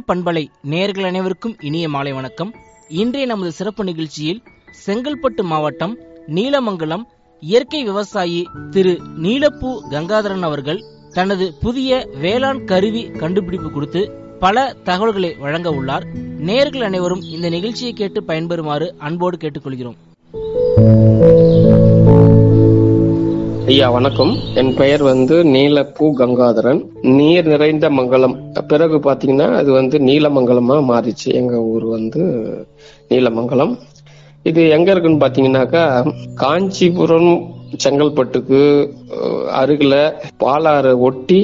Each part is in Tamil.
பண்பலை நேயர்கள் அனைவருக்கும் இனிய மாலை வணக்கம் இன்றைய நமது சிறப்பு நிகழ்ச்சியில் செங்கல்பட்டு மாவட்டம் நீலமங்கலம் இயற்கை விவசாயி திரு நீலப்பூ கங்காதரன் அவர்கள் தனது புதிய வேளாண் கருவி கண்டுபிடிப்பு குறித்து பல தகவல்களை வழங்க உள்ளார் நேயர்கள் அனைவரும் இந்த நிகழ்ச்சியை கேட்டு பயன்பெறுமாறு அன்போடு கேட்டுக்கொள்கிறோம் ஐயா வணக்கம் என் பெயர் வந்து நீலப்பூ கங்காதரன் நீர் நிறைந்த மங்கலம் பிறகு பாத்தீங்கன்னா அது வந்து நீலமங்கலமா மாறிச்சு எங்க ஊர் வந்து நீலமங்கலம் இது எங்க இருக்குன்னு பாத்தீங்கன்னாக்கா காஞ்சிபுரம் செங்கல்பட்டுக்கு அஹ், அருகில பாலாறு ஒட்டி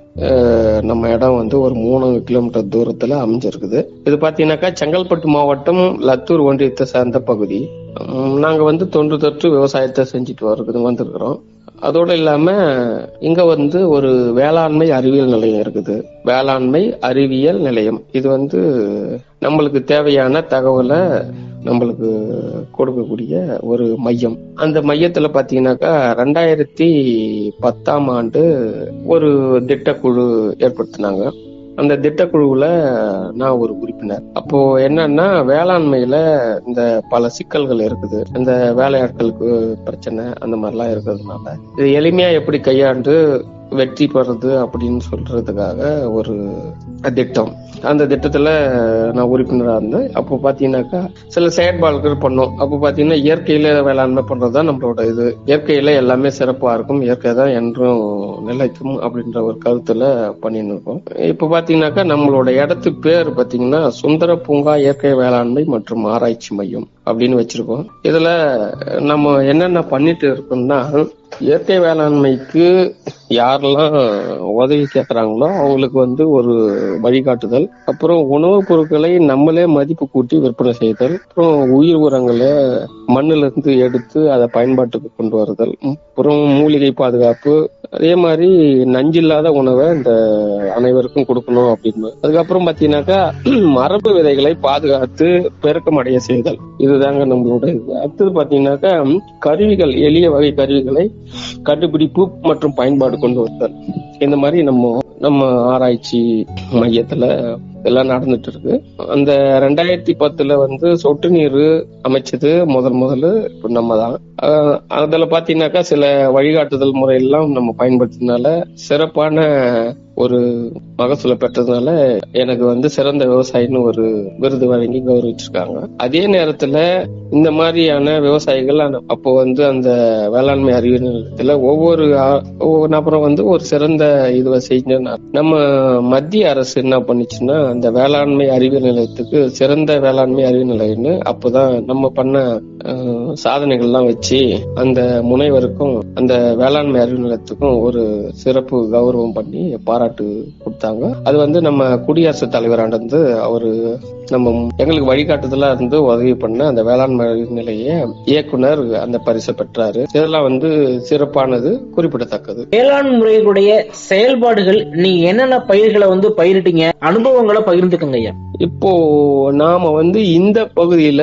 அஹ், நம்ம இடம் வந்து ஒரு மூணு கிலோமீட்டர் தூரத்துல அமைஞ்சிருக்குது இது பாத்தீங்கன்னாக்கா செங்கல்பட்டு மாவட்டம் லத்தூர் ஒன்றியத்தை சார்ந்த பகுதி உம், நாங்க வந்து தொன்று தொற்று விவசாயத்தை செஞ்சுட்டு வருகிறது வந்திருக்கிறோம் அதோட இல்லாம இங்க வந்து ஒரு வேளாண்மை அறிவியல் நிலையம் இருக்குது வேளாண்மை அறிவியல் நிலையம் இது வந்து நம்மளுக்கு தேவையான தகவலை நம்மளுக்கு கொடுக்கக்கூடிய ஒரு மையம் அந்த மையத்துல பாத்தீங்கன்னாக்கா ரெண்டாயிரத்தி பத்தாம் ஆண்டு ஒரு திட்டக்குழு ஏற்படுத்தினாங்க அந்த திட்டக்குழுவுல நான் ஒரு உறுப்பினர் அப்போ என்னன்னா வேளாண்மையில இந்த பல சிக்கல்கள் இருக்குது இந்த வேலையாட்களுக்கு பிரச்சனை அந்த மாதிரிலாம் இருக்கிறதுனால இது எளிமையா எப்படி கையாண்டு வெற்றி பெறது அப்படின்னு சொல்றதுக்காக ஒரு திட்டம் அந்த திட்டத்துல நான் உறுப்பினரா இருந்தேன் அப்போ பாத்தீங்கன்னாக்கா சில செயற்பாடுகள் பண்ணோம் அப்போ பாத்தீங்கன்னா இயற்கையில வேளாண்மை பண்றதுதான் நம்மளோட இது இயற்கையில எல்லாமே சிறப்பா இருக்கும் இயற்கை தான் என்றும் நிலைக்கும் அப்படின்ற ஒரு கருத்துல பண்ணின்னு இருக்கோம் இப்போ பாத்தீங்கன்னாக்கா நம்மளோட இடத்து பேர் பாத்தீங்கன்னா சுந்தர பூங்கா இயற்கை வேளாண்மை மற்றும் ஆராய்ச்சி மையம் அப்படின்னு வச்சிருக்கோம் இதுல நம்ம என்னென்ன பண்ணிட்டு இருக்கோம்னா இயற்கை வேளாண்மைக்கு யாரெல்லாம் உதவி கேட்கறாங்களோ அவங்களுக்கு வந்து ஒரு வழிகாட்டுதல் அப்புறம் உணவுப் பொருட்களை நம்மளே மதிப்பு கூட்டி விற்பனை செய்தல் அப்புறம் உயிர் உரங்களை மண்ணுல இருந்து எடுத்து அதை பயன்பாட்டுக்கு கொண்டு வருதல் அப்புறம் மூலிகை பாதுகாப்பு அதே மாதிரி நஞ்சில்லாத உணவை இந்த அனைவருக்கும் கொடுக்கணும் அப்படின்னு அதுக்கப்புறம் பாத்தீங்கன்னாக்கா மரபு விதைகளை பாதுகாத்து பெருக்கம் அடைய செய்தல் இதுதாங்க நம்மளோட இது அடுத்தது பாத்தீங்கன்னாக்கா கருவிகள் எளிய வகை கருவிகளை கண்டுபிடிப்பு மற்றும் பயன்பாடு கொண்டு வருதல் இந்த மாதிரி நம்ம நம்ம ஆராய்ச்சி மையத்துல எல்லாம் நடந்துட்டு இருக்கு அந்த ரெண்டாயிரத்தி பத்துல வந்து சொட்டு நீர் அமைச்சது முதல் முதல்ல இப்ப நம்ம தான் அஹ் அதுல பாத்தீங்கன்னாக்கா சில வழிகாட்டுதல் முறையெல்லாம் நம்ம பயன்படுத்தினால சிறப்பான ஒரு மகசூலை பெற்றதுனால எனக்கு வந்து சிறந்த விவசாயின்னு ஒரு விருது வழங்கி கௌரவிச்சிருக்காங்க அதே நேரத்துல இந்த மாதிரியான விவசாயிகள் அந்த- அப்போ வந்து அந்த வேளாண்மை அறிவியல் நிலையத்துல ஒவ்வொரு ஆ- ஒவ்வொரு நபரும் வந்து ஒரு சிறந்த இதுவை செஞ்சோன்னா நம்ம மத்திய அரசு என்ன பண்ணுச்சுன்னா அந்த வேளாண்மை அறிவியல் நிலையத்துக்கு சிறந்த வேளாண்மை அறிவியல் நிலையம்னு அப்போதான் நம்ம பண்ண அஹ், சாதனைகள்லாம் வச்சு அந்த முனைவருக்கும் அந்த வேளாண்மை அறிவியல் நிலையத்துக்கும் ஒரு சிறப்பு கௌரவம் பண்ணி பாராட்டு கொடுத்தாங்க அது வந்து நம்ம குடியரசுத் தலைவராண்ட இருந்து அவரு நம்ம எங்களுக்கு வழிகாட்டுதலா இருந்து உதவி பண்ண அந்த வேளாண்மை அறிவியல் நிலைய இயக்குனர் அந்த பரிசை பெற்றாரு இதெல்லாம் வந்து சிறப்பானது குறிப்பிடத்தக்கது வேளாண் முறைகளுடைய செயல்பாடுகள் நீங்க என்னென்ன பயிர்களை வந்து பயிரிட்டீங்க அனுபவங்களை பகிர்ந்துக்கங்க ஐயா இப்போ நாம வந்து இந்த பகுதியில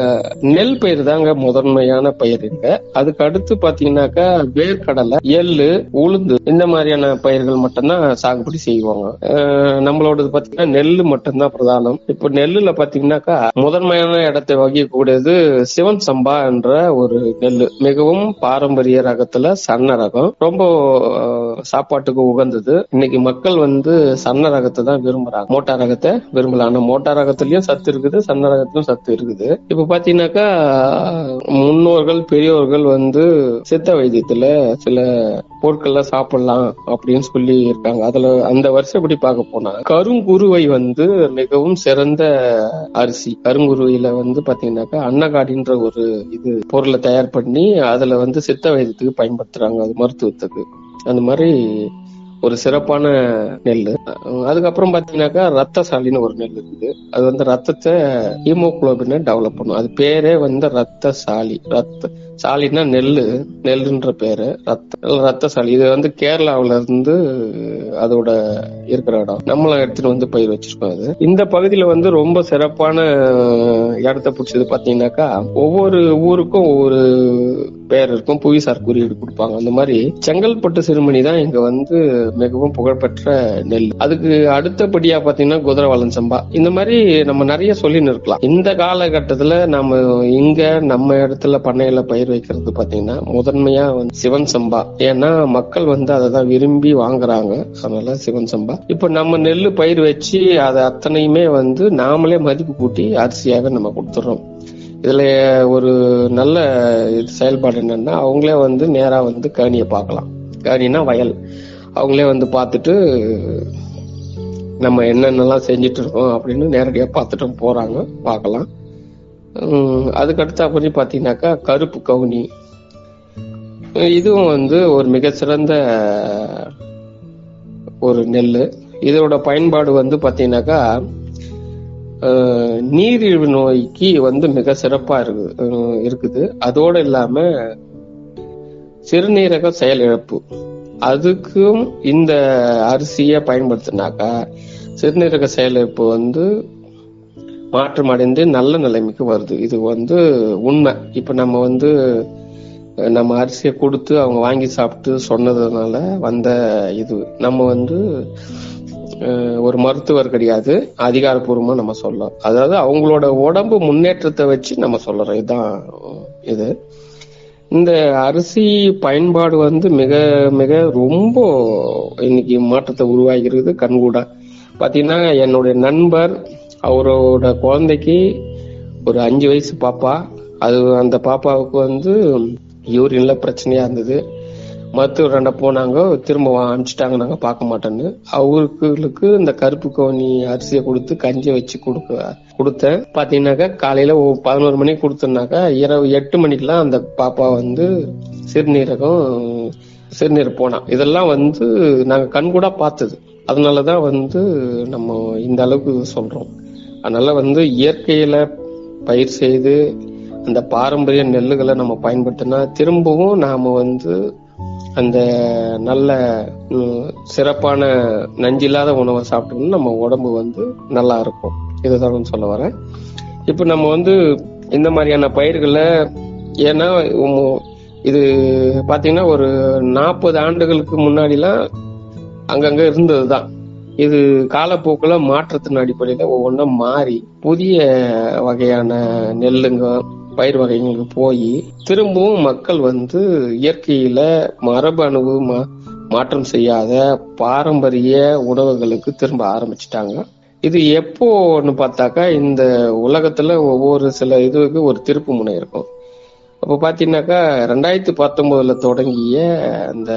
நெல் பயிர் தாங்க முதன்மையான பயிருங்க அதுக்கு அடுத்து பாத்தீங்கன்னாக்கா வேர்க்கடலை எள்ளு உளுந்து இந்த மாதிரியான பயிர்கள் மட்டும்தான் சாகுபடி செய்வாங்க அஹ் நம்மளோடது பாத்தீங்கன்னா நெல்லு மட்டும்தான் பிரதானம் இப்போ நெல்லுல பாத்தீங்கன்னாக்கா முதன்மையான இடத்தை வகிக்கக்கூடியது சிவன் சம்பா என்ற ஒரு நெல்லு மிகவும் பாரம்பரிய ரகத்துல சன்ன ரகம் ரொம்ப அஹ், சாப்பாட்டுக்கு உகந்தது இன்னைக்கு மக்கள் வந்து சன்ன ரகத்தை தான் விரும்புறாங்க மோட்டா ரகத்தை விரும்பல ஆனா மோட்டா ரகத்திலயும் சத்து இருக்குது சன்ன ரகத்திலும் சத்து இருக்குது இப்ப பாத்தீங்கன்னாக்கா முன்னோர்கள் பெரியோர்கள் வந்து சித்த வைத்தியத்துல சில பொருட்கள்லாம் சாப்பிடலாம் அப்படின்னு சொல்லி இருக்காங்க அதுல அந்த வருஷப்படி பார்க்க போனா கருங்குருவை வந்து மிகவும் சிறந்த அரிசி கருங்குருவில வந்து பாத்தீங்கன்னாக்கா அன்னகாடின்ற ஒரு இது பொருளை தயார் பண்ணி அதுல வந்து சித்த வைத்தியத்துக்கு பயன்படுத்துறாங்க அது மருத்துவத்துக்கு அந்த மாதிரி ஒரு சிறப்பான நெல் அதுக்கப்புறம் பாத்தீங்கன்னாக்கா ரத்தசாலின்னு ஒரு நெல் இருக்குது அது வந்து ரத்தத்தை ஹீமோகுளோபினை டெவலப் பண்ணும் அது பேரே வந்து ரத்த சாலி ரத்த சாலினா நெல்லு நெல்லுன்ற பேரு ரத்த ரத்தசாலி இது வந்து கேரளாவுல இருந்து அதோட இருக்கிற இடம் நம்மளும் எடுத்துட்டு வந்து பயிர் வச்சிருக்கோம் அது இந்த பகுதியில வந்து ரொம்ப சிறப்பான இடத்த பிடிச்சது பாத்தீங்கன்னாக்கா ஒவ்வொரு ஊருக்கும் ஒவ்வொரு பேர் இருக்கும் புவிசார் குறியீடு கொடுப்பாங்க அந்த மாதிரி செங்கல்பட்டு சிறுமணி தான் இங்க வந்து மிகவும் புகழ்பெற்ற நெல் அதுக்கு அடுத்தபடியா பாத்தீங்கன்னா குதிரவாளன் சம்பா இந்த மாதிரி நம்ம நிறைய சொல்லி நிற்கலாம் இந்த காலகட்டத்துல நம்ம இங்க நம்ம இடத்துல பண்ணையில பயிர் வைக்கிறது பாத்தீங்கன்னா முதன்மையா வந்து சிவன் சம்பா ஏன்னா மக்கள் வந்து அதை தான் விரும்பி வாங்குறாங்க அதனால சிவன் சம்பா இப்ப நம்ம நெல் பயிர் வச்சு அதை அத்தனையுமே வந்து நாமளே மதிப்பு கூட்டி அரிசியாக நம்ம கொடுத்துறோம் இதுல ஒரு நல்ல இது செயல்பாடு என்னன்னா அவங்களே வந்து நேரா வந்து கேணியை பார்க்கலாம் கேணினா வயல் அவங்களே வந்து பார்த்துட்டு நம்ம என்னென்னலாம் செஞ்சுட்டு இருக்கோம் அப்படின்னு நேரடியாக பார்த்துட்டு போறாங்க பார்க்கலாம் உம் அதுக்கு அடுத்தபடி பார்த்தீங்கன்னாக்கா கருப்பு கவுனி இதுவும் வந்து ஒரு மிகச்சிறந்த ஒரு நெல் இதோட பயன்பாடு வந்து பார்த்தீங்கன்னாக்கா அஹ், நீரிழிவு நோய்க்கு வந்து மிக சிறப்பா இருக்குது அஹ், இருக்குது அதோட இல்லாம சிறுநீரக செயலிழப்பு அதுக்கும் இந்த அரிசியை பயன்படுத்தினாக்கா சிறுநீரக செயலிழப்பு வந்து மாற்றம் அடைந்து நல்ல நிலைமைக்கு வருது இது வந்து உண்மை இப்ப நம்ம வந்து அஹ், நம்ம அரிசியை கொடுத்து அவங்க வாங்கி சாப்பிட்டு சொன்னதுனால வந்த இது நம்ம வந்து அஹ், ஒரு மருத்துவர் கிடையாது அதிகாரப்பூர்வமா நம்ம சொல்லலாம் அதாவது அவங்களோட உடம்பு முன்னேற்றத்தை வச்சு நம்ம சொல்றோம் இதுதான் இது இந்த அரிசி பயன்பாடு வந்து மிக மிக ரொம்ப இன்னைக்கு மாற்றத்தை உருவாகிறது கண்கூடா பாத்தீங்கன்னா என்னுடைய நண்பர் அவரோட குழந்தைக்கு ஒரு அஞ்சு வயசு பாப்பா அது அந்த பாப்பாவுக்கு வந்து யூரின்ல பிரச்சனையா இருந்தது மருத்துவர்கிட்ட போனாங்க திரும்ப வா- அனுப்பிச்சிட்டாங்க நாங்க பார்க்க மாட்டோன்னு அவர்களுக்கு இந்த கருப்பு கவுனி அரிசியை கொடுத்து கஞ்சி வச்சு கொடுக்க கொடுத்தேன் பாத்தீங்கன்னாக்கா காலையில ஒ- பதினோரு மணிக்கு கொடுத்தோம்னாக்கா இரவு எட்டு மணிக்கெல்லாம் அந்த பாப்பா வந்து சிறுநீரகம் சிறுநீர் போனா இதெல்லாம் வந்து நாங்க கண்கூடா பார்த்தது அதனாலதான் வந்து நம்ம இந்த அளவுக்கு சொல்றோம் அதனால வந்து இயற்கையில பயிர் செய்து அந்த பாரம்பரிய நெல்லுகளை நம்ம பயன்படுத்தினா திரும்பவும் நாம வந்து அந்த நல்ல ம், சிறப்பான நஞ்சில்லாத உணவை சாப்பிட்டோம்னா நம்ம உடம்பு வந்து நல்லா இருக்கும் இதுதான் சொல்ல வரேன் இப்ப நம்ம வந்து இந்த மாதிரியான பயிர்களை ஏன்னா உம், இது பாத்தீங்கன்னா ஒரு நாற்பது ஆண்டுகளுக்கு முன்னாடிலாம் அங்கங்க இருந்ததுதான் இது காலப்போக்குல மாற்றத்தின் அடிப்படையில ஒவ்வொன்றா மாறி புதிய வகையான நெல்லுங்க பயிர் வகைகளுக்கு போய் திரும்பவும் மக்கள் வந்து இயற்கையில மரபணுவு மா- மாற்றம் செய்யாத பாரம்பரிய உணவுகளுக்கு திரும்ப ஆரம்பிச்சிட்டாங்க இது எப்போன்னு பார்த்தாக்கா இந்த உலகத்துல ஒவ்வொரு சில இதுக்கு ஒரு திருப்பு முனை இருக்கும் அப்போ பாத்தீங்கன்னாக்கா ரெண்டாயிரத்தி பத்தொன்பதுல தொடங்கிய அந்த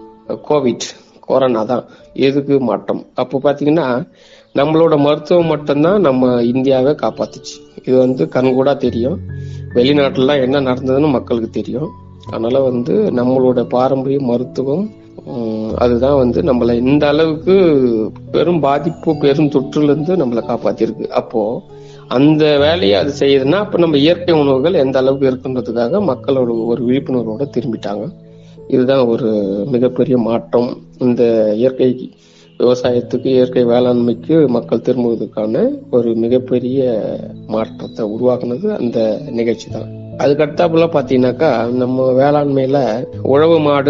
கோவிட் கொரோனா தான் எதுக்கு மாற்றம் அப்போ பாத்தீங்கன்னா நம்மளோட மருத்துவம் மட்டும்தான் நம்ம இந்தியாவை காப்பாத்துச்சு இது வந்து கண்கூடா தெரியும் வெளிநாட்டுலலாம் என்ன நடந்ததுன்னு மக்களுக்கு தெரியும் அதனால வந்து நம்மளோட பாரம்பரிய மருத்துவம் உம், அதுதான் வந்து நம்மள இந்த அளவுக்கு பெரும் பாதிப்பு பெரும் தொற்றுல இருந்து நம்மளை காப்பாத்திருக்கு அப்போ அந்த வேலையை அது செய்யுதுன்னா அப்ப நம்ம இயற்கை உணவுகள் எந்த அளவுக்கு இருக்குன்றதுக்காக மக்களோட ஒரு விழிப்புணர்வோட திரும்பிட்டாங்க இதுதான் ஒரு மிகப்பெரிய மாற்றம் இந்த இயற்கை விவசாயத்துக்கு இயற்கை வேளாண்மைக்கு மக்கள் திரும்புவதற்கான ஒரு மிகப்பெரிய மாற்றத்தை உருவாக்குனது அந்த நிகழ்ச்சி தான் அதுக்கு அடுத்தாப்புல பாத்தீங்கன்னாக்கா நம்ம வேளாண்மையில உழவு மாடு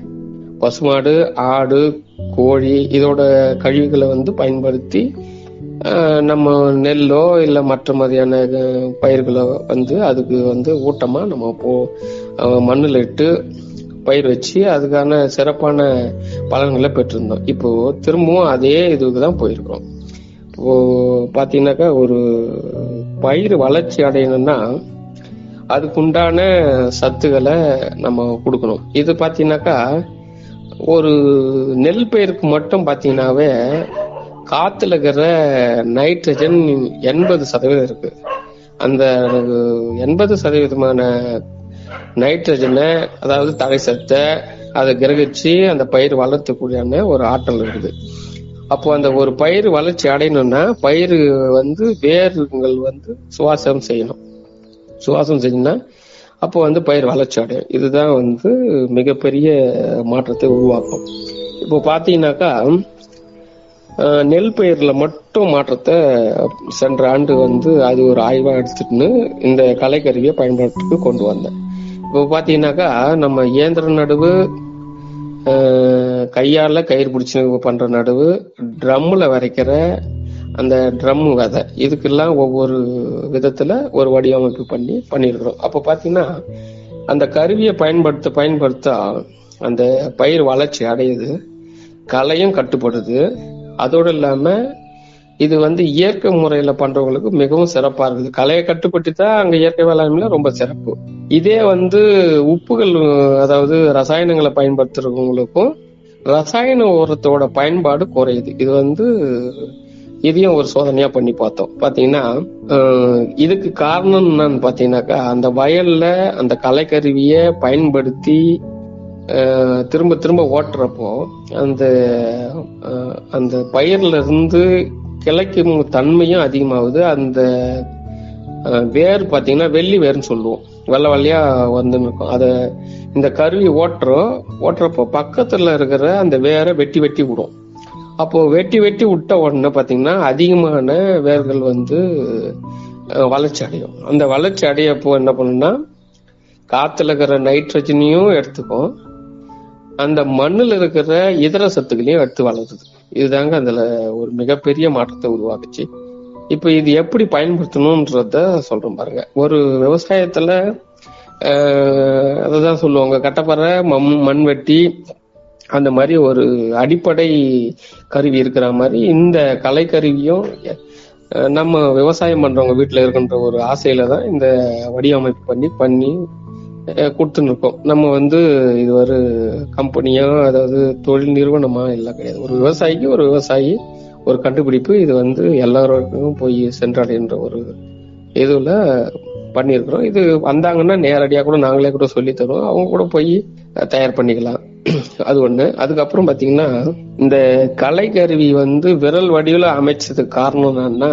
பசுமாடு ஆடு கோழி இதோட கழிவுகளை வந்து பயன்படுத்தி ஆஹ், நம்ம நெல்லோ இல்ல மற்ற மாதிரியான அஹ், பயிர்களோ வந்து அதுக்கு வந்து ஊட்டமா நம்ம போ அஹ், மண்ணுல இட்டு பயிர் வச்சு அதுக்கான சிறப்பான பலன்களை பெற்றிருந்தோம் இப்போ திரும்பவும் அதே இதுக்கு தான் போயிருக்கோம் இப்போ பாத்தீங்கன்னாக்கா ஒரு பயிர் வளர்ச்சி அடையணும்னா அதுக்குண்டான சத்துக்களை நம்ம கொடுக்கணும் இது பாத்தீங்கன்னாக்கா ஒரு நெல் பயிருக்கு மட்டும் பாத்தீங்கன்னாவே காத்துல இருக்கிற நைட்ரஜன் எண்பது சதவீதம் இருக்கு அந்த எண்பது சதவீதமான நைட்ரஜனை அதாவது தலை சத்தை அதை கிரகிச்சு அந்த பயிர் வளர்த்தக்கூடியான ஒரு ஆற்றல் இருக்குது அப்போ அந்த ஒரு பயிர் வளர்ச்சி அடையணும்னா பயிர் வந்து வேர்கள் வந்து சுவாசம் செய்யணும் சுவாசம் செஞ்சோம்னா அப்போ வந்து பயிர் வளர்ச்சி அடையும் இதுதான் வந்து மிகப்பெரிய மாற்றத்தை உருவாக்கும் இப்போ பாத்தீங்கன்னாக்கா அஹ், நெல் பயிர்ல மட்டும் மாற்றத்தை சென்ற ஆண்டு வந்து அது ஒரு ஆய்வா எடுத்துட்டுன்னு இந்த கலைக்கருவியை பயன்பாட்டுக்கு கொண்டு வந்தேன் இப்போ பாத்தீங்கன்னாக்கா நம்ம இயந்திர நடுவு அஹ், கையால கயிறு பிடிச்சி பண்ற நடுவு ட்ரம்ல வரைக்கிற அந்த ட்ரம் விதை இதுக்கெல்லாம் ஒவ்வொரு விதத்துல ஒரு வடிவமைப்பு பண்ணி பண்ணியிருக்கிறோம் அப்போ பாத்தீங்கன்னா அந்த கருவியை பயன்படுத்த பயன்படுத்த அந்த பயிர் வளர்ச்சி அடையுது களையும் கட்டுப்படுது அதோடு இல்லாம இது வந்து இயற்கை முறையில பண்றவங்களுக்கு மிகவும் சிறப்பா இருக்குது களையை கட்டுப்பட்டு தான் அங்க இயற்கை வேளாண்மையில ரொம்ப சிறப்பு இதே வந்து உப்புகள் அதாவது ரசாயனங்களை பயன்படுத்துறவங்களுக்கும் ரசாயன உரத்தோட பயன்பாடு குறையுது இது வந்து இதையும் ஒரு சோதனையா பண்ணி பார்த்தோம் பாத்தீங்கன்னா அஹ், இதுக்கு காரணம் என்னன்னு பாத்தீங்கன்னாக்கா அந்த வயல்ல அந்த கலைக்கருவியை பயன்படுத்தி அஹ், திரும்ப திரும்ப ஓட்டுறப்போ அந்த அஹ், அந்த பயிர்ல இருந்து கிளைக்கும் தன்மையும் அதிகமாகுது அந்த அஹ், வேர் பாத்தீங்கன்னா வெள்ளி வேர்னு சொல்லுவோம் வெள்ளை வெள்ளையா வந்து இருக்கும் அத இந்த கருவி ஓட்டுறோம் ஓட்டுறப்போ பக்கத்துல இருக்கிற அந்த வேரை வெட்டி வெட்டி விடும் அப்போ வெட்டி வெட்டி விட்ட உடனே பாத்தீங்கன்னா அதிகமான வேர்கள் வந்து அஹ், வளர்ச்சி அடையும் அந்த வளர்ச்சி அடையப்போ என்ன பண்ணுன்னா காத்துல இருக்கிற நைட்ரஜனையும் எடுத்துக்கும் அந்த மண்ணுல இருக்கிற இதர சத்துக்களையும் எடுத்து வளருது இதுதாங்க அதுல ஒரு மிகப்பெரிய மாற்றத்தை உருவாக்குச்சு இப்ப இது எப்படி பயன்படுத்தணும்ன்றத சொல்றேன் பாருங்க ஒரு விவசாயத்துல ஆஹ், அததான் சொல்லுவாங்க கட்டப்பறை மண் மண்வெட்டி அந்த மாதிரி ஒரு அடிப்படை கருவி இருக்கிற மாதிரி இந்த கலைக்கருவியும் அஹ், நம்ம விவசாயம் பண்றவங்க வீட்டுல இருக்கின்ற ஒரு ஆசையில தான் இந்த வடிவமைப்பு பண்ணி பண்ணி அஹ், கொடுத்துன்னு இருக்கோம் நம்ம வந்து இது ஒரு கம்பெனியா அதாவது தொழில் நிறுவனமா எல்லாம் கிடையாது ஒரு விவசாயிக்கு ஒரு விவசாயி ஒரு கண்டுபிடிப்பு இது வந்து எல்லாருக்கும் போய் சென்றடைகின்ற ஒரு இதுல பண்ணியிருக்கிறோம் இது வந்தாங்கன்னா நேரடியா கூட நாங்களே கூட சொல்லி தருவோம் அவங்க கூட போய் அஹ், தயார் பண்ணிக்கலாம் அது ஒண்ணு அதுக்கப்புறம் பாத்தீங்கன்னா இந்த கலைக்கருவி வந்து விரல் வடிவில் அமைச்சதுக்கு காரணம் என்னன்னா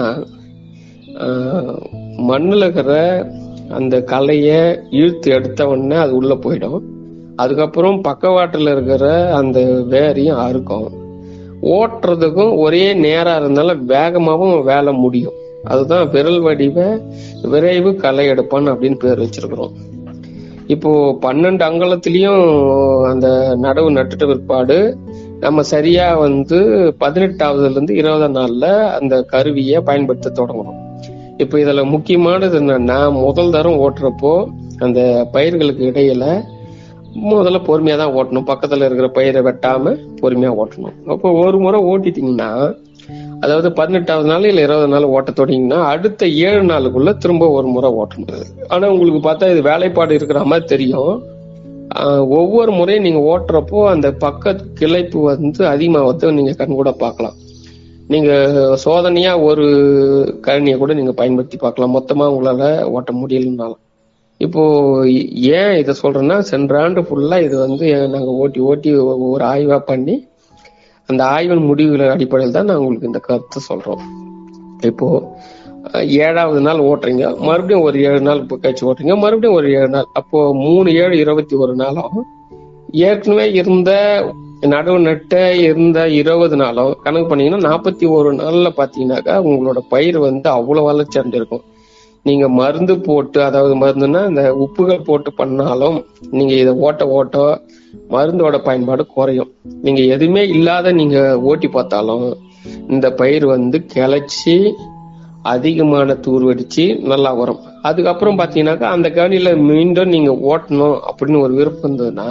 ஆஹ், மண்ணுல இருக்கிற அந்த கலைய இழுத்து எடுத்த உடனே அது உள்ள போயிடும் அதுக்கப்புறம் பக்கவாட்டுல இருக்கிற அந்த வேரையும் அறுக்கும் ஓட்டுறதுக்கும் ஒரே நேரா இருந்தாலும் வேகமாவும் வேலை முடியும் அதுதான் விரல் வடிவ விரைவு களை எடுப்பான் அப்படின்னு பேர் வச்சிருக்கிறோம் இப்போ பன்னெண்டு அங்கலத்திலயும் அந்த நடவு நட்டுட்ட பிற்பாடு நம்ம சரியா வந்து பதினெட்டாவதுல இருந்து இருபதாம் நாள்ல அந்த கருவியை பயன்படுத்த தொடங்கணும் இப்போ இதுல முக்கியமானது என்னன்னா முதல் தரம் ஓட்டுறப்போ அந்த பயிர்களுக்கு இடையில முதல்ல பொறுமையா தான் ஓட்டணும் பக்கத்துல இருக்கிற பயிரை வெட்டாம பொறுமையா ஓட்டணும் அப்போ ஒரு முறை ஓட்டிட்டீங்கன்னா அதாவது பதினெட்டாவது நாள் இல்ல இருபது நாள் ஓட்ட தொடங்கினா அடுத்த ஏழு நாளுக்குள்ள திரும்ப ஒரு முறை ஓட்டணும் ஆனா உங்களுக்கு பார்த்தா இது வேலைப்பாடு இருக்கிற மாதிரி தெரியும் ஆஹ் ஒவ்வொரு முறையும் நீங்க ஓட்டுறப்போ அந்த பக்க கிளைப்பு வந்து அதிகமாகத்தை நீங்க கண் கூட பார்க்கலாம் நீங்க சோதனையா ஒரு கழனியை கூட நீங்க பயன்படுத்தி பார்க்கலாம் மொத்தமா உங்களால ஓட்ட முடியலனாலும் இப்போ ஏ- ஏன் இதை சொல்றேன்னா சென்ற ஆண்டு ஃபுல்லா இது வந்து நாங்க ஓட்டி ஓட்டி ஒரு ஆய்வா பண்ணி அந்த ஆய்வின் முடிவுகளின் அடிப்படையில் தான் நான் உங்களுக்கு இந்த கருத்தை சொல்றோம் இப்போ அஹ், ஏழாவது நாள் ஓட்டுறீங்க மறுபடியும் ஒரு ஏழு நாள் இப்போ கழிச்சு ஓட்டுறீங்க மறுபடியும் ஒரு ஏழு நாள் அப்போ மூணு ஏழு இருபத்தி ஒரு நாளும் ஏற்கனவே இருந்த நடுவு நட்ட இருந்த இருபது நாளும் கணக்கு பண்ணீங்கன்னா நாற்பத்தி ஒரு நாள்ல பாத்தீங்கன்னாக்கா உங்களோட பயிர் வந்து அவ்வளவு வளர்ச்சி அடைஞ்சிருக்கும் நீங்க மருந்து போட்டு அதாவது மருந்துன்னா இந்த உப்புகள் போட்டு பண்ணாலும் நீங்க இதை ஓட்ட ஓட்ட மருந்தோட பயன்பாடு குறையும் நீங்க எதுவுமே இல்லாத நீங்க ஓட்டி பார்த்தாலும் இந்த பயிர் வந்து கிளச்சி அதிகமான தூர் வெடிச்சு நல்லா வரும் அதுக்கப்புறம் பாத்தீங்கன்னாக்கா அந்த கவனில மீண்டும் நீங்க ஓட்டணும் அப்படின்னு ஒரு விருப்பம் இருந்ததுன்னா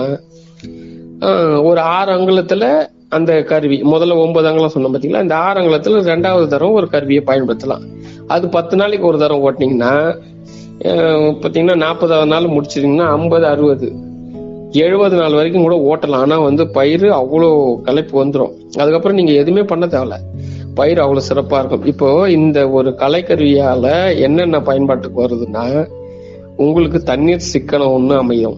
ஆஹ், ஒரு ஆறு அங்குலத்துல அந்த கருவி முதல்ல ஒன்பது அங்குலம் சொன்னோம் பாத்தீங்களா இந்த ஆறு அங்குலத்துல ரெண்டாவது தரம் ஒரு கருவியை பயன்படுத்தலாம் அது பத்து நாளைக்கு ஒரு தரம் ஓட்டினீங்கன்னா ஆஹ், பாத்தீங்கன்னா நாற்பதாவது நாள் முடிச்சிட்டீங்கன்னா ஐம்பது அறுபது எழுபது நாள் வரைக்கும் கூட ஓட்டலாம் ஆனா வந்து பயிர் அவ்வளோ களைப்பு வந்துடும் அதுக்கப்புறம் நீங்க எதுவுமே பண்ண தேவையில்ல பயிர் அவ்வளவு சிறப்பா இருக்கும் இப்போ இந்த ஒரு கலைக்கருவியால என்னென்ன பயன்பாட்டுக்கு வருதுன்னா உங்களுக்கு தண்ணீர் சிக்கனம் ஒண்ணு அமையும்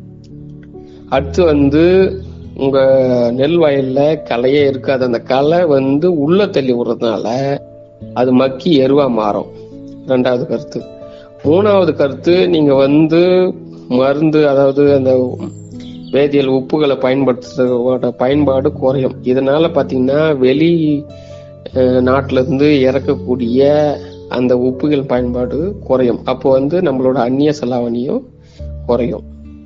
அடுத்து வந்து உங்க நெல் வயல்ல களையே இருக்காது அந்த களை வந்து உள்ள தள்ளி விடுறதுனால அது மக்கி எருவா மாறும் ரெண்டாவது கருத்து மூணாவது கருத்து நீங்க வந்து மருந்து அதாவது அந்த வேதியியல் உப்புகளை பயன்படுத்துறதோட பயன்பாடு குறையும் இதனால பாத்தீங்கன்னா வெளி அஹ், நாட்டுல இருந்து இறக்கக்கூடிய அந்த உப்புகள் பயன்பாடு குறையும் அப்போ வந்து நம்மளோட அந்நிய செலாவணியும் குறையும்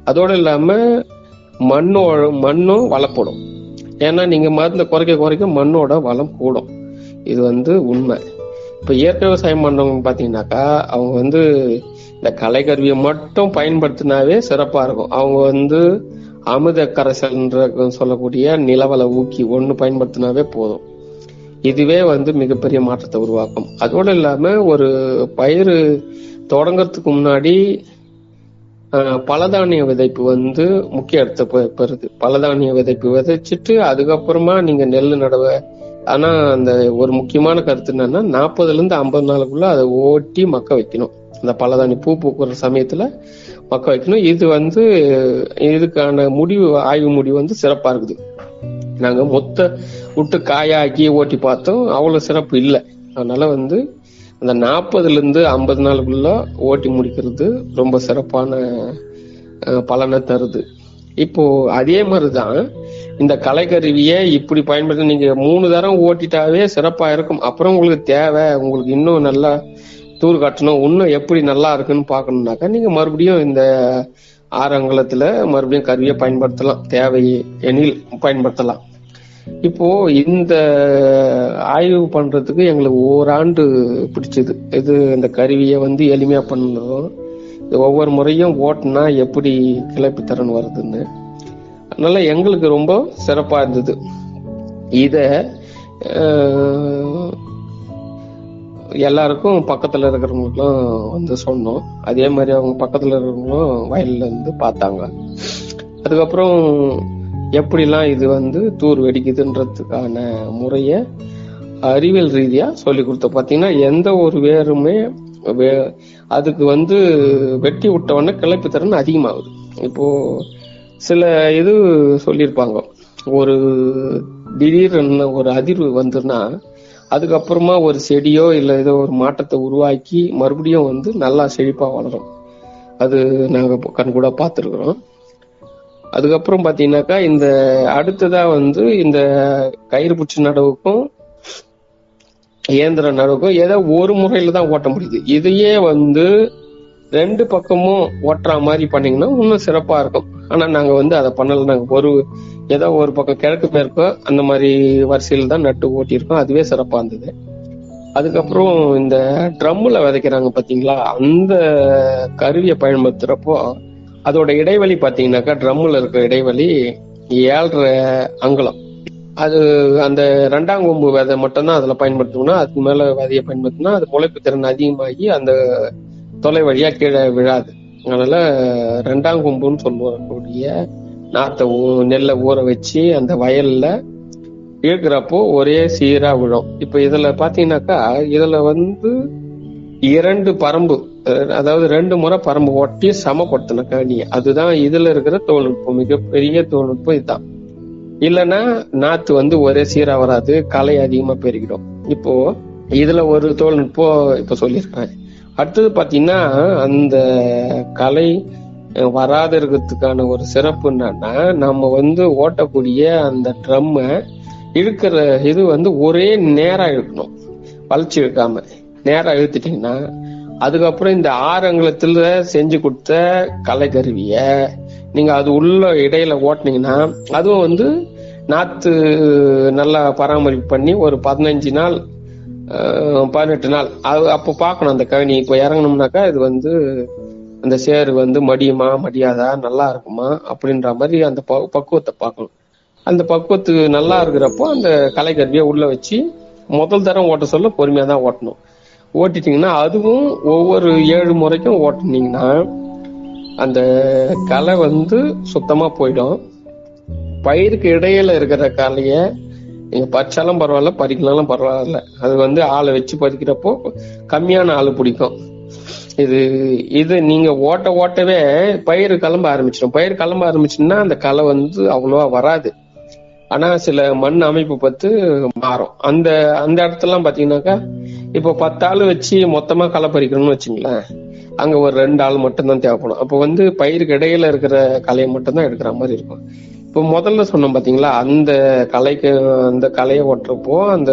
அதோட இல்லாம மண்ணோட மண்ணும் வளப்படும் ஏன்னா நீங்க மருந்தை குறைக்க குறைக்க மண்ணோட வளம் கூடும் இது வந்து உண்மை இப்ப இயற்கை விவசாயம் பண்றவங்க பாத்தீங்கன்னாக்கா அவங்க வந்து இந்த கலைக்கருவியை மட்டும் பயன்படுத்தினாவே சிறப்பா இருக்கும் அவங்க வந்து அமிர்த கரைசல்ன்ற சொல்லக்கூடிய நிலவள ஊக்கி ஒண்ணு பயன்படுத்தினாவே போதும் இதுவே வந்து மிகப்பெரிய மாற்றத்தை உருவாக்கும் அதோட இல்லாம ஒரு பயிர் தொடங்கறதுக்கு முன்னாடி அஹ், பலதானிய விதைப்பு வந்து முக்கிய இடத்தை பெ- பெறுது பலதானிய விதைப்பு விதைச்சிட்டு அதுக்கப்புறமா நீங்க நெல் நடவ ஆனா அந்த ஒரு முக்கியமான கருத்து என்னன்னா நாற்பதுல இருந்து ஐம்பது நாளுக்குள்ள அதை ஓட்டி மக்க வைக்கணும் அந்த பலதானி பூ பூக்குற சமயத்துல மக்க வைக்கணும் இது வந்து இதுக்கான முடிவு ஆய்வு முடிவு வந்து சிறப்பா இருக்குது நாங்க மொத்த விட்டு காயாக்கி ஓட்டி பார்த்தோம் அவ்வளவு சிறப்பு இல்லை அதனால வந்து அந்த நாற்பதுல இருந்து ஐம்பது நாளுக்குள்ள ஓட்டி முடிக்கிறது ரொம்ப சிறப்பான அஹ், பலனை தருது இப்போ அதே மாதிரிதான் இந்த கலைக்கருவியை இப்படி பயன்படுத்தி நீங்க மூணு தரம் ஓட்டிட்டாவே சிறப்பா இருக்கும் அப்புறம் உங்களுக்கு தேவை உங்களுக்கு இன்னும் நல்லா தூர் காட்டணும் இன்னும் எப்படி நல்லா இருக்குன்னு பார்க்கணும்னாக்கா நீங்க மறுபடியும் இந்த ஆரங்கலத்துல மறுபடியும் கருவியை பயன்படுத்தலாம் தேவை எனில் பயன்படுத்தலாம் இப்போ இந்த ஆய்வு பண்றதுக்கு எங்களுக்கு ஓராண்டு பிடிச்சது இது இந்த கருவியை வந்து எளிமையா பண்ணதும் இது ஒவ்வொரு முறையும் ஓட்டுனா எப்படி கிளப்பி திறன் வருதுன்னு அதனால எங்களுக்கு ரொம்ப சிறப்பா இருந்தது இத அஹ், எல்லாருக்கும் பக்கத்துல இருக்கிறவங்களுக்கும் வந்து சொன்னோம் அதே மாதிரி அவங்க பக்கத்துல இருக்கிறவங்களும் வயல்ல இருந்து பார்த்தாங்க அதுக்கப்புறம் எப்படிலாம் இது வந்து தூர் வெடிக்குதுன்றதுக்கான முறைய அறிவியல் ரீதியா சொல்லி கொடுத்தோம் பாத்தீங்கன்னா எந்த ஒரு வேருமே வே- அதுக்கு வந்து வெட்டி விட்ட உடனே கிளப்பி திறன் அதிகமாகுது இப்போ சில இது சொல்லியிருப்பாங்க ஒரு திடீர்னு ஒரு அதிர்வு வந்துன்னா அதுக்கப்புறமா ஒரு செடியோ இல்ல ஏதோ ஒரு மாற்றத்தை உருவாக்கி மறுபடியும் வந்து நல்லா செழிப்பா வளரும் அது நாங்க கண்கூட பார்த்துருக்குறோம் அதுக்கப்புறம் பாத்தீங்கன்னாக்கா இந்த அடுத்ததா வந்து இந்த கயிறு பூச்சி நடவுக்கும் இயந்திர நடவுக்கும் ஏதோ ஒரு முறையில தான் ஓட்ட முடியுது இதையே வந்து ரெண்டு பக்கமும் ஓட்டுற மாதிரி பண்ணீங்கன்னா இன்னும் சிறப்பா இருக்கும் ஆனா நாங்க வந்து அதை பண்ணல நாங்க ஒரு ஏதோ ஒரு பக்கம் கிழக்கு மேற்கோ அந்த மாதிரி வரிசையில் தான் நட்டு ஓட்டியிருக்கோம் அதுவே சிறப்பா இருந்தது அதுக்கப்புறம் இந்த ட்ரம்முல விதைக்கிறாங்க பாத்தீங்களா அந்த கருவியை பயன்படுத்துறப்போ அதோட இடைவெளி பாத்தீங்கன்னாக்கா ட்ரம்முல இருக்கிற இடைவெளி ஏழரை அங்குலம் அது அந்த ரெண்டாம் கொம்பு விதை மட்டும்தான் அதுல பயன்படுத்தணும்னா அதுக்கு மேல விதையை பயன்படுத்தினா அது முளைப்பு திறன் அதிகமாகி அந்த தொலை வழியா கீழே விழாது அதனால ரெண்டாம் கொம்புன்னு சொல்லக்கூடிய நாத்தை ஊ- நெல்லை ஊற வச்சு அந்த வயல்ல இழுக்கிறப்போ ஒரே சீரா விழும் இப்ப இதுல பாத்தீங்கன்னாக்கா இதுல வந்து இரண்டு பரம்பு அஹ் அதாவது ரெண்டு முறை பரம்பு ஒட்டி சமப்படுத்தின கணி அதுதான் இதுல இருக்கிற தொழில்நுட்பம் மிகப்பெரிய தொழில்நுட்பம் இதுதான் இல்லைன்னா நாத்து வந்து ஒரே சீரா வராது களை அதிகமா பெருகிடும் இப்போ இதுல ஒரு தொழில்நுட்பம் இப்ப சொல்லியிருக்கேன் அடுத்தது பாத்தீங்கன்னா அந்த களை அஹ், வராத இருக்கிறதுக்கான ஒரு சிறப்பு என்னன்னா நம்ம வந்து ஓட்டக்கூடிய அந்த ட்ரம்மை இழுக்கிற இது வந்து ஒரே நேரா இழுக்கணும் வளைச்சு இழுக்காம நேரா இழுத்துட்டீங்கன்னா அதுக்கப்புறம் இந்த ஆரங்கலத்துல செஞ்சு கொடுத்த கலைக்கருவிய நீங்க அது உள்ள இடையில ஓட்டுனீங்கன்னா அதுவும் வந்து நாத்து நல்லா பராமரிப்பு பண்ணி ஒரு பதினஞ்சு நாள் அஹ், பதினெட்டு நாள் அது அப்போ பார்க்கணும் அந்த கழனி இப்போ இறங்கணும்னாக்கா இது வந்து அந்த சேரு வந்து மடியுமா மடியாதா நல்லா இருக்குமா அப்படின்ற மாதிரி அந்த ப- பக்குவத்தை பார்க்கணும் அந்த பக்குவத்துக்கு நல்லா இருக்கிறப்போ அந்த கலைக்கருவியை உள்ள வச்சு முதல் தரம் ஓட்ட சொல்ல பொறுமையா தான் ஓட்டணும் ஓட்டிட்டீங்கன்னா அதுவும் ஒவ்வொரு ஏழு முறைக்கும் ஓட்டுனீங்கன்னா அந்த களை வந்து சுத்தமா போயிடும் பயிருக்கு இடையில இருக்கிற கலைய நீங்க பறிச்சாலும் பரவாயில்ல பறிக்கலாலும் பரவாயில்ல அது வந்து ஆளை வச்சு பறிக்கிறப்போ கம்மியான ஆளு பிடிக்கும் இது இது நீங்க ஓட்ட ஓட்டவே பயிர் கிளம்ப ஆரம்பிச்சிடும் பயிர் கிளம்ப ஆரம்பிச்சுன்னா அந்த களை வந்து அவ்வளவா வராது ஆனா சில மண் அமைப்பு பத்து மாறும் அந்த அந்த இடத்துலலாம் பாத்தீங்கன்னாக்கா இப்போ பத்து ஆள் வச்சு மொத்தமா களை பறிக்கணும்னு வச்சுங்களேன் அங்க ஒரு ரெண்டு ஆள் மட்டும்தான் தேவைப்படும் அப்போ வந்து பயிருக்கு இடையில இருக்கிற கலையை மட்டும்தான் எடுக்கிற மாதிரி இருக்கும் இப்போ முதல்ல சொன்னோம் பாத்தீங்களா அந்த கலைக்கு அந்த கலையை ஓட்டுறப்போ அந்த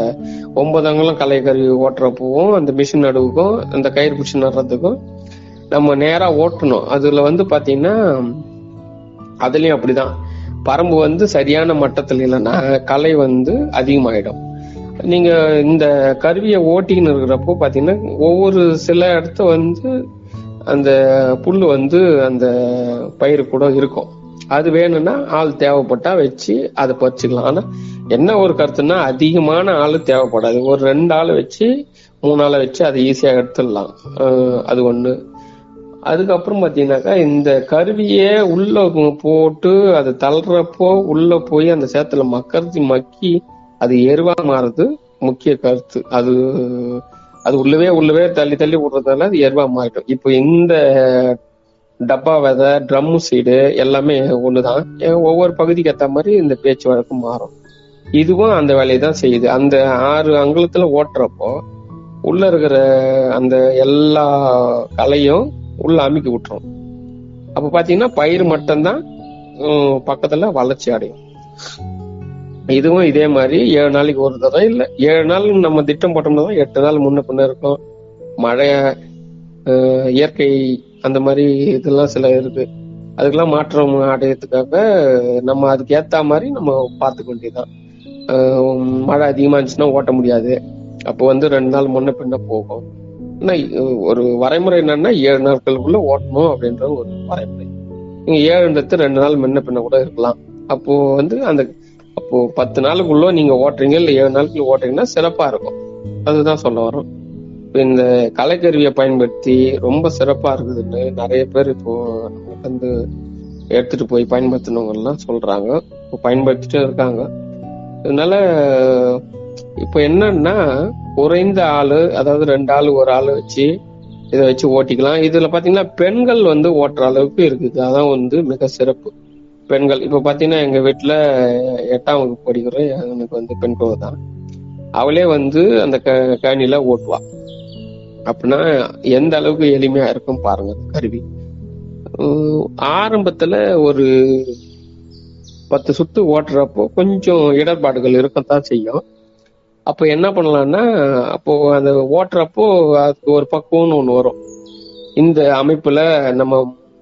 ஒன்பது அங்குலம் கலை கருவி ஓட்டுறப்போவும் அந்த மிஷின் நடுவுக்கும் அந்த கயிறு பிடிச்சி நடுறதுக்கும் நம்ம நேரா ஓட்டணும் அதுல வந்து பாத்தீங்கன்னா அதுலயும் அப்படிதான் பரம்பு வந்து சரியான மட்டத்தில் இல்லைன்னா களை வந்து அதிகமாயிடும் நீங்க இந்த கருவியை ஓட்டின்னு இருக்கிறப்போ பாத்தீங்கன்னா ஒவ்வொரு சில இடத்த வந்து அந்த புல்லு வந்து அந்த பயிர் கூட இருக்கும் அது வேணும்னா ஆள் தேவைப்பட்டா வச்சு அதை பறிச்சுக்கலாம் ஆனா என்ன ஒரு கருத்துன்னா அதிகமான ஆள் தேவைப்படாது ஒரு ரெண்டு ஆள் வச்சு மூணு ஆளை வச்சு அதை ஈஸியா எடுத்துடலாம் அஹ் அது ஒண்ணு அதுக்கப்புறம் பாத்தீங்கன்னாக்கா இந்த கருவியே உள்ள போட்டு அது தள்ளுறப்போ உள்ள போய் அந்த சேத்துல மக்கறது மக்கி அது எருவா மாறுறது முக்கிய கருத்து அது அது உள்ளவே உள்ளவே தள்ளி தள்ளி விடுறதால அது எருவா மாறிடும் இப்போ இந்த டப்பா விதை ட்ரம் சீடு எல்லாமே ஒண்ணுதான் ஏன் ஒவ்வொரு பகுதிக்கு ஏத்த மாதிரி இந்த பேச்சு வழக்கு மாறும் இதுவும் அந்த வேலையை தான் செய்யுது அந்த ஆறு அங்குலத்துல ஓட்டுறப்போ உள்ள இருக்கிற அந்த எல்லா கலையும் உள்ள அமுக்கி விட்டுரும் அப்ப பாத்தீங்கன்னா பயிர் மட்டும்தான் உம், பக்கத்துல வளர்ச்சி அடையும் இதுவும் இதே மாதிரி ஏழு நாளைக்கு ஒரு தடவை இல்ல ஏழு நாள் நம்ம திட்டம் போட்டோம்னா தான் எட்டு நாள் முன்ன பின்ன இருக்கும் மழை அஹ், இயற்கை அந்த மாதிரி இதெல்லாம் சில இருக்கு அதுக்கெல்லாம் மாற்றம் அடையறதுக்காக நம்ம அதுக்கு ஏத்த மாதிரி நம்ம பார்த்துக்க வேண்டியதுதான் அஹ், மழை அதிகமா இருந்துச்சுன்னா ஓட்ட முடியாது அப்போ வந்து ரெண்டு நாள் முன்ன பின்ன போகும் ஆனா இ- ஒரு வரைமுறை என்னன்னா ஏழு நாட்களுக்குள்ள ஓட்டணும் அப்படின்ற ஒரு வரைமுறை நீங்க ஏழுன்றது ரெண்டு நாள் முன்ன பின்ன கூட இருக்கலாம் அப்போ வந்து அந்த அப்போ பத்து நாளுக்குள்ள நீங்க ஓட்டுறீங்க இல்ல ஏழு நாளுக்குள்ள ஓட்டுறீங்கன்னா சிறப்பா இருக்கும் அதுதான் சொல்ல வரோம் இப்ப இந்த கலைக்கருவியை பயன்படுத்தி ரொம்ப சிறப்பா இருக்குதுன்னு நிறைய பேர் இப்போ நம்ம வந்து எடுத்துட்டு போய் பயன்படுத்தினவங்க எல்லாம் சொல்றாங்க இப்போ பயன்படுத்திட்டே இருக்காங்க அதனால இப்போ என்னன்னா குறைந்த ஆளு அதாவது ரெண்டு ஆளு ஒரு ஆளு வச்சு இதை வச்சு ஓட்டிக்கலாம் இதுல பாத்தீங்கன்னா பெண்கள் வந்து ஓட்டுற அளவுக்கு இருக்குது அதான் வந்து மிக சிறப்பு பெண்கள் இப்ப பாத்தீங்கன்னா எங்க வீட்டுல எட்டாம் வகுப்பு படிக்கிற எனக்கு வந்து பெண் குழந்தை தான் அவளே வந்து அந்த க- கணினில ஓட்டுவா அப்படின்னா எந்த அளவுக்கு எளிமையா இருக்கும் பாருங்க கருவி உம் ஆரம்பத்துல ஒரு பத்து சுத்து ஓட்டுறப்போ கொஞ்சம் இடர்பாடுகள் இருக்கத்தான் செய்யும் அப்போ என்ன பண்ணலாம்னா அப்போ அந்த ஓட்டுறப்போ அதுக்கு ஒரு பக்குவம்னு ஒண்ணு வரும் இந்த அமைப்புல நம்ம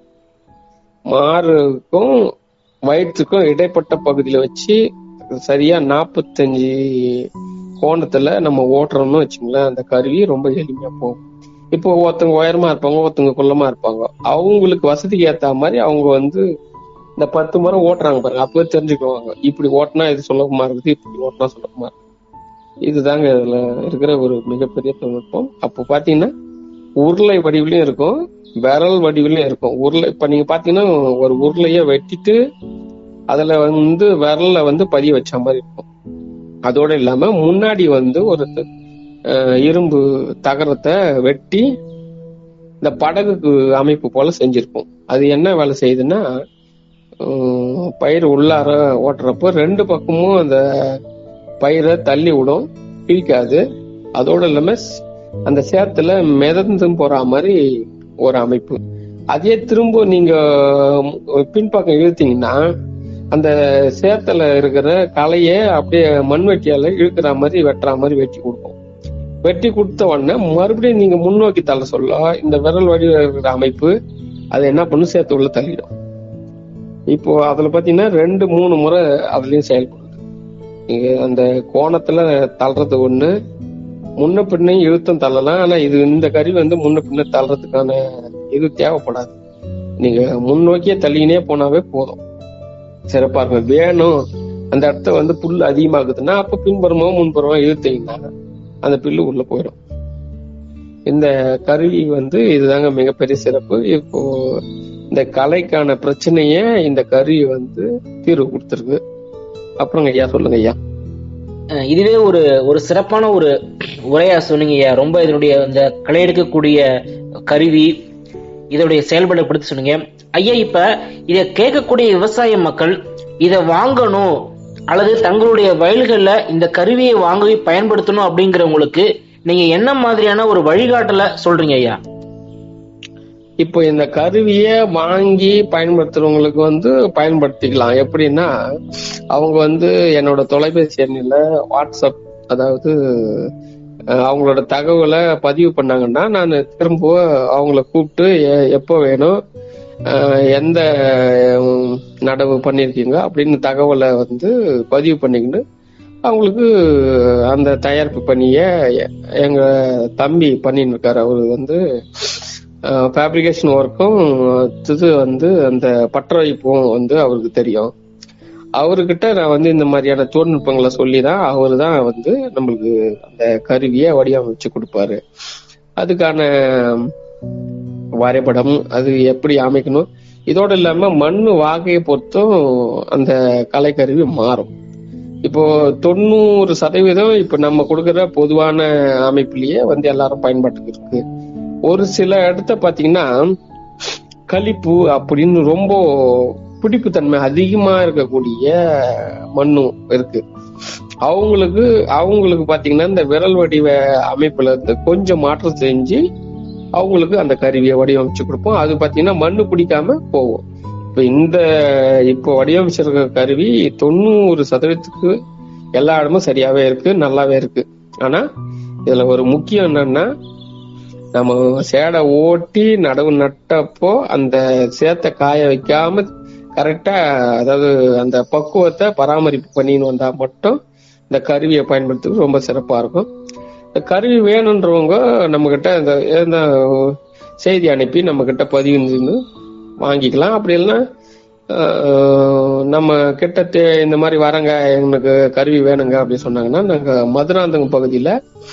மாறுக்கும் வயிற்றுக்கும் இடைப்பட்ட பகுதியில வச்சு சரியா நாற்பத்தஞ்சு கோணத்துல நம்ம ஓட்டுறோம்னு வச்சுங்களேன் அந்த கருவி ரொம்ப எளிமையா போகும் இப்போ ஒருத்தவங்க உயரமா இருப்பாங்க ஒருத்தவங்க குள்ளமா இருப்பாங்க அவங்களுக்கு வசதிக்கு ஏத்த மாதிரி அவங்க வந்து இந்த பத்து முறை ஓட்டுறாங்க பாருங்க அப்பவே தெரிஞ்சுக்குவாங்க இப்படி ஓட்டினா இது சுலபமா இருக்குது இப்படி ஓட்டினா சுலபமா இருக்கு இதுதாங்க இதுல இருக்கிற ஒரு மிகப்பெரிய தொழில்நுட்பம் அப்போ பாத்தீங்கன்னா உருளை வடிவிலையும் இருக்கும் விரல் வடிவிலையும் இருக்கும் உருளை இப்ப நீங்க பாத்தீங்கன்னா ஒரு உருளைய வெட்டிட்டு அதுல வந்து விரல்ல வந்து பதிய வச்ச மாதிரி இருக்கும் அதோட இல்லாம முன்னாடி வந்து ஒரு அஹ், இரும்பு தகரத்தை வெட்டி இந்த படகுக்கு அமைப்பு போல செஞ்சிருக்கும் அது என்ன வேலை செய்யுதுன்னா உம், பயிர் உள்ளார ஓட்டுறப்போ ரெண்டு பக்கமும் அந்த பயிரை தள்ளி விடும் பிரிக்காது அதோட இல்லாம ஸ்- அந்த சேத்துல மிதந்தும் போற மாதிரி ஒரு அமைப்பு அதே திரும்ப நீங்க ம், பின்பக்கம் இழுத்தீங்கன்னா அந்த சேத்துல இருக்கிற களைய அப்படியே மண்வெட்டியால இழுக்கிற மாதிரி வெட்டுற மாதிரி வெட்டி கொடுக்கும் வெட்டி கொடுத்த உடனே மறுபடியும் நீங்க முன்னோக்கி தள்ள சொல்ல இந்த விரல் வடிவில் இருக்கிற அமைப்பு அது என்ன பண்ணும் சேர்த்து உள்ள தள்ளிடும் இப்போ அதுல பாத்தீங்கன்னா ரெண்டு மூணு முறை அதுலயும் செயல்படுது நீங்க அந்த கோணத்துல தள்ளுறது ஒண்ணு முன்ன பின்ன இழுத்தம் தள்ளலாம் ஆனா இது இந்த கருவி வந்து முன்ன பின்ன தள்ளுறதுக்கான இது தேவைப்படாது நீங்க முன்னோக்கியே தள்ளினே போனாவே போதும் சிறப்பா இருக்கும் வேணும் அந்த இடத்த வந்து புல் அதிகமாகுதுன்னா அப்ப பின்புறமோ முன்புறமோ இழுத்தீங்கன்னா அந்த பில்லு உள்ள போயிடும் இந்த கருவி வந்து இதுதாங்க மிகப்பெரிய சிறப்பு இப்போ இந்த கலைக்கான பிரச்சனைய இந்த கருவி வந்து தீர்வு கொடுத்துருக்கு அப்புறங்க ஐயா சொல்லுங்க ஐயா அஹ் இதுவே ஒரு ஒரு சிறப்பான ஒரு உரையா சொன்னீங்க ஐயா ரொம்ப இதனுடைய இந்த களை எடுக்கக்கூடிய கருவி இதோடைய செயல்பாடு படுத்தி சொன்னீங்க ஐயா இப்ப இத கேட்கக்கூடிய விவசாய மக்கள் இத வாங்கணும் அல்லது தங்களுடைய வயல்கள்ல இந்த கருவியை வாங்கி பயன்படுத்தணும் அப்படிங்கிறவங்களுக்கு நீங்க என்ன மாதிரியான ஒரு வழிகாட்டல சொல்றீங்க ஐயா இப்போ இந்த கருவியை வாங்கி பயன்படுத்துறவங்களுக்கு வந்து பயன்படுத்திக்கலாம் எப்படின்னா அவங்க வந்து என்னோட தொலைபேசி எண்ணில் வாட்ஸ்அப் அதாவது அஹ், அவங்களோட தகவலை பதிவு பண்ணாங்கன்னா நான் திரும்ப அவங்கள கூப்பிட்டு எ- எப்போ வேணும் அஹ், எந்த உம், நடவு பண்ணிருக்கீங்க அப்படின்னு தகவலை வந்து பதிவு பண்ணிக்கிட்டு அவங்களுக்கு அந்த தயாரிப்பு பணிய எ- எங்க தம்பி பண்ணின்னு இருக்காரு அவரு வந்து ஃபேப்ரிகேஷன் ஒர்க்கும் இது வந்து அந்த பற்ற வைப்பும் வந்து அவருக்கு தெரியும் அவர்கிட்ட நான் வந்து இந்த மாதிரியான தொழில்நுட்பங்களை சொல்லி தான் அவரு தான் வந்து நம்மளுக்கு அந்த கருவியை வடிவமைச்சு கொடுப்பாரு அதுக்கான வரைபடம் அது எப்படி அமைக்கணும் இதோட இல்லாம மண் வாகையை பொறுத்தும் அந்த கலைக்கருவி மாறும் இப்போ தொண்ணூறு சதவீதம் இப்ப நம்ம கொடுக்கிற பொதுவான அமைப்பிலேயே வந்து எல்லாரும் பயன்பாட்டுக்கு இருக்கு ஒரு சில இடத்த பாத்தீங்கன்னா களிப்பு அப்படின்னு ரொம்ப பிடிப்புத்தன்மை அதிகமா இருக்கக்கூடிய மண்ணும் இருக்கு அவங்களுக்கு அவங்களுக்கு பாத்தீங்கன்னா இந்த விரல் வடிவ அமைப்புல இருந்து கொஞ்சம் மாற்றம் செஞ்சு அவங்களுக்கு அந்த கருவியை வடிவமைச்சு கொடுப்போம் அது பாத்தீங்கன்னா மண்ணு பிடிக்காம போகும் இப்ப இந்த இப்போ வடிவமைச்சிருக்க கருவி தொண்ணூறு சதவீதத்துக்கு எல்லா இடமும் சரியாவே இருக்கு நல்லாவே இருக்கு ஆனா இதுல ஒரு முக்கியம் என்னன்னா நம்ம சேடை ஓட்டி நடவு நட்டப்போ அந்த சேத்தை காய வைக்காம கரெக்டா அதாவது அந்த பக்குவத்தை பராமரிப்பு பண்ணின்னு வந்தா மட்டும் இந்த கருவியை பயன்படுத்துறது ரொம்ப சிறப்பா இருக்கும் இந்த கருவி வேணுன்றவங்க நம்ம கிட்ட இந்த இந்த செய்தி அனுப்பி நம்ம கிட்ட பதிவு செஞ்சு வாங்கிக்கலாம் அப்படி இல்லைன்னா அஹ், நம்ம கிட்ட தே- இந்த மாதிரி வரங்க எனக்கு கருவி வேணுங்க அப்படின்னு சொன்னாங்கன்னா நாங்க மதுராந்தகம் பகுதியில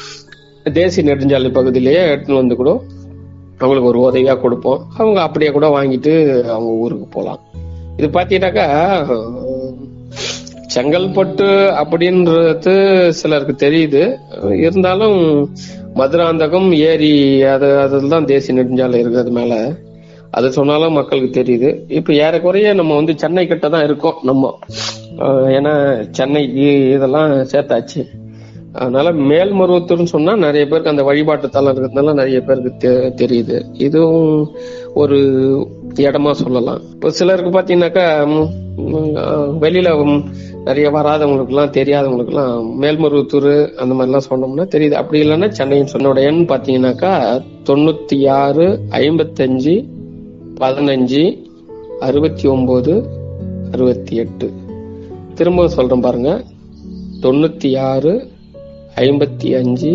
தேசிய நெடுஞ்சாலை பகுதியிலேயே எடுத்துன்னு வந்து கூட அவங்களுக்கு ஒரு உதவியா கொடுப்போம் அவங்க அப்படியே கூட வாங்கிட்டு அவங்க ஊருக்கு போலாம் இது பாத்தீங்கன்னாக்கா அஹ், செங்கல்பட்டு அப்படின்றது சிலருக்கு தெரியுது இருந்தாலும் மதுராந்தகம் ஏரி அது அதில் தான் தேசிய நெடுஞ்சாலை இருக்கிறது மேல அது சொன்னாலும் மக்களுக்கு தெரியுது இப்ப ஏறக்குறைய நம்ம வந்து சென்னை கிட்ட தான் இருக்கோம் நம்ம அஹ், ஏன்னா சென்னைக்கு இதெல்லாம் சேர்த்தாச்சு அதனால மேல்மருவத்தூர்னு சொன்னா நிறைய பேருக்கு அந்த வழிபாட்டு தலம் இருக்கிறதுனால நிறைய பேருக்கு தெ- தெரியுது இதுவும் ஒரு இடமா சொல்லலாம் இப்போ சிலருக்கு பாத்தீங்கன்னாக்கா ம், ம், அஹ், வெளியில ம், நிறைய வராதவங்களுக்கு எல்லாம் தெரியாதவங்களுக்கு எல்லாம் மேல்மருவத்தூர் அந்த மாதிரிலாம் சொன்னோம்னா தெரியுது அப்படி இல்லைன்னா சென்னையின் சொன்னோட எண் பாத்தீங்கன்னாக்கா தொண்ணூத்தி ஆறு ஐம்பத்தஞ்சு பதினஞ்சு அறுபத்தி ஒன்பது அறுபத்தி எட்டு திரும்ப சொல்றேன் பாருங்க தொண்ணூத்தி ஆறு ஐம்பத்தி அஞ்சு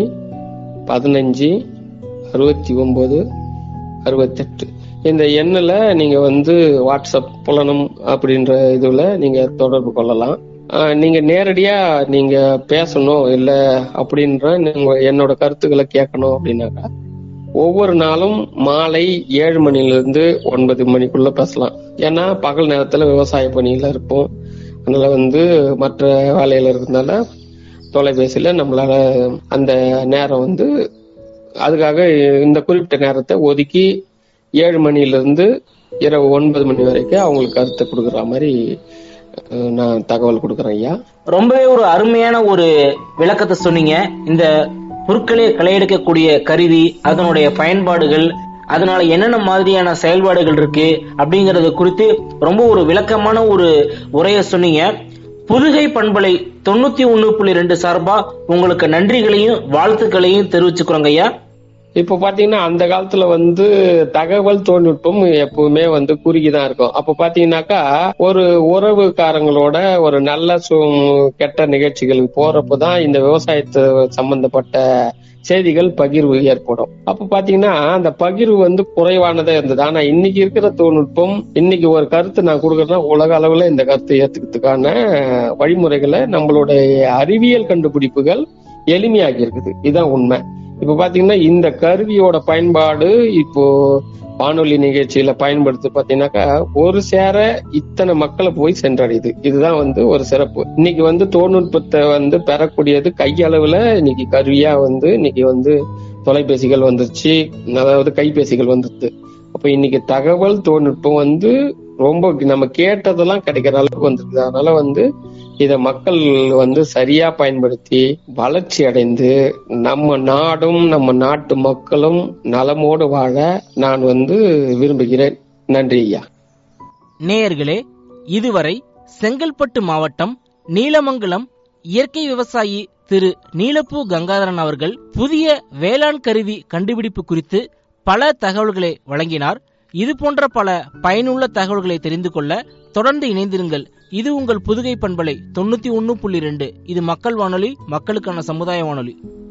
பதினஞ்சு அறுபத்தி ஒன்பது அறுபத்தெட்டு இந்த எண்ணில் நீங்க வந்து வாட்ஸ்அப் புலனம் அப்படின்ற இதுல நீங்க தொடர்பு கொள்ளலாம் ஆஹ் நீங்க நேரடியா நீங்க பேசணும் இல்ல அப்படின்ற நீங்க என்னோட கருத்துக்களை கேட்கணும் அப்படின்னாக்கா ஒவ்வொரு நாளும் மாலை ஏழு மணில இருந்து ஒன்பது மணிக்குள்ள பேசலாம் ஏன்னா பகல் நேரத்துல விவசாய பணியில இருப்போம் அதனால வந்து மற்ற வேலையில இருக்கிறதுனால தொலைபேசியில நம்மளால அந்த நேரம் வந்து அதுக்காக இந்த குறிப்பிட்ட நேரத்தை ஒதுக்கி ஏழு மணில இருந்து இரவு ஒன்பது மணி வரைக்கும் அவங்களுக்கு கருத்தை கொடுக்குற மாதிரி அஹ், நான் தகவல் கொடுக்குறேன் ஐயா ரொம்பவே ஒரு அருமையான ஒரு விளக்கத்தை சொன்னீங்க இந்த பொருட்களை களையெடுக்கக்கூடிய கருவி அதனுடைய பயன்பாடுகள் அதனால என்னென்ன மாதிரியான செயல்பாடுகள் இருக்கு அப்படிங்கறது குறித்து ரொம்ப ஒரு விளக்கமான ஒரு உரையை சொன்னீங்க புதுகை பண்பலை தொண்ணூத்தி ஒண்ணு புள்ளி ரெண்டு சார்பா உங்களுக்கு நன்றிகளையும் வாழ்த்துக்களையும் தெரிவிச்சுக்கிறோங்க ஐயா இப்ப பாத்தீங்கன்னா அந்த காலத்துல வந்து தகவல் தொழில்நுட்பம் எப்பவுமே வந்து குறுகிதான் இருக்கும் அப்ப பாத்தீங்கன்னாக்கா ஒரு உறவுக்காரங்களோட ஒரு நல்ல சு கெட்ட நிகழ்ச்சிகளுக்கு போறப்பதான் இந்த விவசாயத்து சம்பந்தப்பட்ட செய்திகள் பகிர்வு ஏற்படும் அப்ப பாத்தீங்கன்னா அந்த பகிர்வு வந்து குறைவானதா இருந்தது ஆனா இன்னைக்கு இருக்கிற தொழில்நுட்பம் இன்னைக்கு ஒரு கருத்து நான் கொடுக்கறேன்னா உலக அளவுல இந்த கருத்தை ஏத்துக்கிறதுக்கான வழிமுறைகளை நம்மளுடைய அறிவியல் கண்டுபிடிப்புகள் எளிமையாகி இருக்குது இதுதான் உண்மை இப்ப பாத்தீங்கன்னா இந்த கருவியோட பயன்பாடு இப்போ வானொலி நிகழ்ச்சியில பயன்படுத்தி பாத்தீங்கன்னாக்கா ஒரு சேர இத்தனை மக்களை போய் சென்றடையுது இதுதான் வந்து ஒரு சிறப்பு இன்னைக்கு வந்து தொழில்நுட்பத்தை வந்து பெறக்கூடியது கையளவுல இன்னைக்கு கருவியா வந்து இன்னைக்கு வந்து தொலைபேசிகள் வந்துருச்சு அதாவது கைபேசிகள் வந்துருது அப்ப இன்னைக்கு தகவல் தொழில்நுட்பம் வந்து ரொம்ப நம்ம கேட்டதெல்லாம் கிடைக்கிற அளவுக்கு வந்துருக்குது அதனால வந்து இத மக்கள் வந்து சரியா பயன்படுத்தி வளர்ச்சி அடைந்து நம்ம நாடும் நம்ம நாட்டு மக்களும் நலமோடு வாழ நான் வந்து விரும்புகிறேன் நன்றி ஐயா நேயர்களே இதுவரை செங்கல்பட்டு மாவட்டம் நீலமங்கலம் இயற்கை விவசாயி திரு நீலப்பூ கங்காதரன் அவர்கள் புதிய வேளாண் கருவி கண்டுபிடிப்பு குறித்து பல தகவல்களை வழங்கினார் இது போன்ற பல பயனுள்ள தகவல்களை தெரிந்து கொள்ள தொடர்ந்து இணைந்திருங்கள் இது உங்கள் புதுகை பண்பலை தொண்ணூத்தி ஒன்னு புள்ளி ரெண்டு இது மக்கள் வானொலி மக்களுக்கான சமுதாய வானொலி